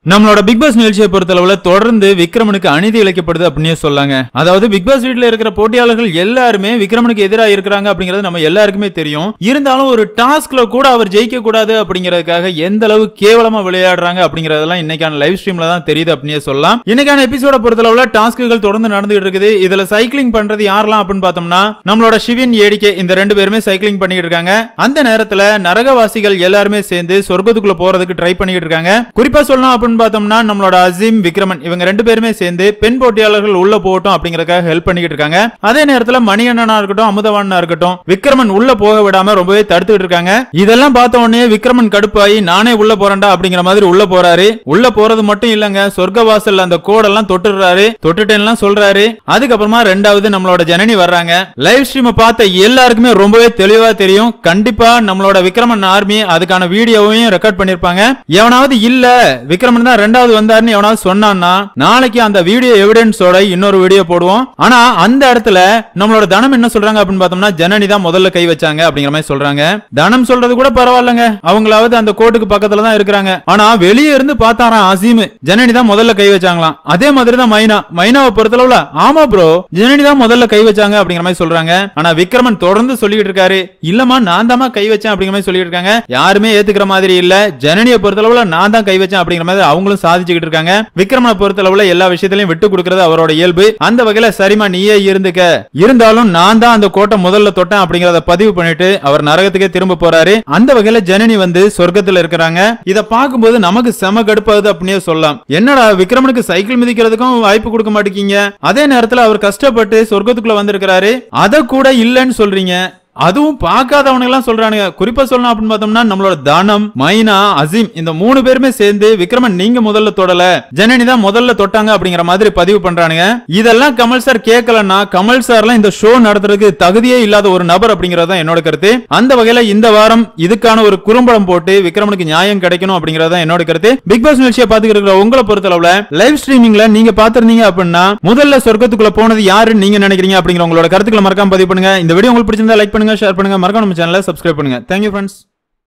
நம்மளோட big pass நிகழ்ச்சியை பொறுத்தளவுல தொடர்ந்து விக்ரமனுக்கு அநீதி இழைக்கப்படுது அப்படின்னே சொல்லாங்க அதாவது பிக் பாஸ் வீட்ல இருக்கிற போட்டியாளர்கள் எல்லாருமே விக்ரமனுக்கு எதிராக இருக்கிறாங்க அப்படிங்கறது நம்ம எல்லாருக்குமே தெரியும் இருந்தாலும் ஒரு டாஸ்க்ல கூட அவர் ஜெயிக்க கூடாது அப்படிங்கறதுக்காக எந்த அளவு கேவலமா விளையாடுறாங்க அப்படிங்கறதெல்லாம் இன்னைக்கான லைவ் ஸ்ட்ரீம்ல தான் தெரியுது அப்படின்னே சொல்லலாம் இன்னைக்கான எபிசோட பொறுத்தளவுல டாஸ்க்குகள் தொடர்ந்து நடந்துகிட்டு இருக்குது இதுல சைக்கிளிங் பண்றது யாரெல்லாம் அப்படின்னு பார்த்தோம்னா நம்மளோட சிவின் ஏடிகே இந்த ரெண்டு பேருமே சைக்கிளிங் பண்ணிட்டு இருக்காங்க அந்த நேரத்துல நரகவாசிகள் எல்லாருமே சேர்ந்து சொர்க்கத்துக்குள்ள போறதுக்கு ட்ரை பண்ணிட்டு இருக்காங்க குறிப்பா சொல்லணும் அப்படின்னு பார்த்தோம்னா நம்மளோட அசீம் விக்ரமன் இவங்க ரெண்டு பேருமே சேர்ந்து பெண் போட்டியாளர்கள் உள்ள போகட்டும் அப்படிங்கறதுக்காக ஹெல்ப் பண்ணிட்டு இருக்காங்க அதே நேரத்துல மணியண்ணனா இருக்கட்டும் அமுதவானா இருக்கட்டும் விக்ரமன் உள்ள போக விடாம ரொம்பவே தடுத்துட்டு இருக்காங்க இதெல்லாம் பார்த்த உடனே விக்ரமன் கடுப்பாயி நானே உள்ள போறேன்டா அப்படிங்கிற மாதிரி உள்ள போறாரு உள்ள போறது மட்டும் இல்லங்க சொர்க்க வாசல்ல அந்த கோடெல்லாம் தொட்டுறாரு தொட்டுட்டேன்லாம் சொல்றாரு அதுக்கப்புறமா ரெண்டாவது நம்மளோட ஜனனி வர்றாங்க லைவ் ஸ்ட்ரீம் பார்த்த எல்லாருக்குமே ரொம்பவே தெளிவா தெரியும் கண்டிப்பா நம்மளோட விக்ரமன் ஆர்மி அதுக்கான வீடியோவையும் ரெக்கார்ட் பண்ணிருப்பாங்க எவனாவது இல்ல விக்ரமன் தான் ரெண்டாவது வந்தாருன்னு எவனாவது சொன்னான்னா நாளைக்கு அந்த வீடியோ எவிடன்ஸோட இன்னொரு வீடியோ போடுவோம் ஆனா அந்த இடத்துல நம்மளோட தனம் என்ன சொல்றாங்க அப்படின்னு பார்த்தோம்னா ஜனனி தான் முதல்ல கை வச்சாங்க அப்படிங்கிற மாதிரி சொல்றாங்க தனம் சொல்றது கூட பரவாயில்லங்க அவங்களாவது அந்த கோட்டுக்கு பக்கத்துல தான் இருக்கிறாங்க ஆனா வெளியே இருந்து பார்த்தாராம் அசீம் ஜனனி தான் முதல்ல கை வச்சாங்களாம் அதே மாதிரி தான் மைனா மைனாவை பொறுத்தளவுல ஆமா ப்ரோ ஜனனி தான் முதல்ல கை வச்சாங்க அப்படிங்கிற மாதிரி சொல்றாங்க ஆனா விக்ரமன் தொடர்ந்து சொல்லிட்டு இருக்காரு இல்லம்மா நான் தாமா கை வச்சேன் அப்படிங்கிற மாதிரி சொல்லிட்டு இருக்காங்க யாருமே ஏத்துக்கிற மாதிரி இல்ல ஜனனியை பொறுத்தளவுல நான் தான் கை வச்சேன் அப்படிங்கிற மாதிரி அவங்களும் சாதிச்சுக்கிட்டு இருக்காங்க விக்ரமனை பொறுத்தளவுல எல்லா விஷயத்திலையும் விட்டு கொடுக்கறது அவரோட இயல்பு அந்த வகையில சரிமா நீயே இருந்துக்க இருந்தாலும் நான் தான் அந்த கோட்டை முதல்ல தொட்டேன் அப்படிங்கறத பதிவு பண்ணிட்டு அவர் நரகத்துக்கே திரும்ப போறாரு அந்த வகையில ஜனனி வந்து சொர்க்கத்துல இருக்கிறாங்க இத பார்க்கும்போது நமக்கு செம கடுப்பாகுது அப்படின்னே சொல்லலாம் என்னடா விக்ரமனுக்கு சைக்கிள் மிதிக்கிறதுக்கும் வாய்ப்பு கொடுக்க மாட்டேங்கீங்க அதே நேரத்துல அவர் கஷ்டப்பட்டு சொர்க்கத்துக்குள்ள வந்திருக்கிறாரு அத கூட இல்லைன்னு சொல்றீங்க அதுவும் பார்க்காதவனுங்க எல்லாம் சொல்றானுங்க குறிப்பா சொல்லணும் அப்படின்னு பார்த்தோம்னா நம்மளோட தானம் மைனா அசீம் இந்த மூணு பேருமே சேர்ந்து விக்ரமன் நீங்க முதல்ல தொடல ஜனனி தான் முதல்ல தொட்டாங்க அப்படிங்கிற மாதிரி பதிவு பண்றானுங்க இதெல்லாம் கமல் சார் கேட்கலன்னா கமல் சார்லாம் இந்த ஷோ நடத்துறதுக்கு தகுதியே இல்லாத ஒரு நபர் அப்படிங்கறது தான் என்னோட கருத்து அந்த வகையில இந்த வாரம் இதுக்கான ஒரு குறும்படம் போட்டு விக்ரமனுக்கு நியாயம் கிடைக்கணும் அப்படிங்கறது தான் என்னோட கருத்து பிக் பாஸ் நிகழ்ச்சியை பாத்துக்கிட்டு இருக்கிற உங்களை பொறுத்தளவுல லைவ் ஸ்ட்ரீமிங்ல நீங்க பாத்திருந்தீங்க அப்படின்னா முதல்ல சொர்க்கத்துக்குள்ள போனது யாருன்னு நீங்க நினைக்கிறீங்க அப்படிங்கிற உங்களோட கருத்துக்களை மறக்காம பதிவு பண்ணுங்க இந்த வீடியோ உங்களுக்கு பிடிச்சிருந்தா லைக் பண்ணுங்க ஷேர் பண்ணுங்க மறக்காம நம்ம சேனலை சப்ஸ்கிரைப் பண்ணுங்க தேங்க்யூ ஃப்ரெண்ட்ஸ்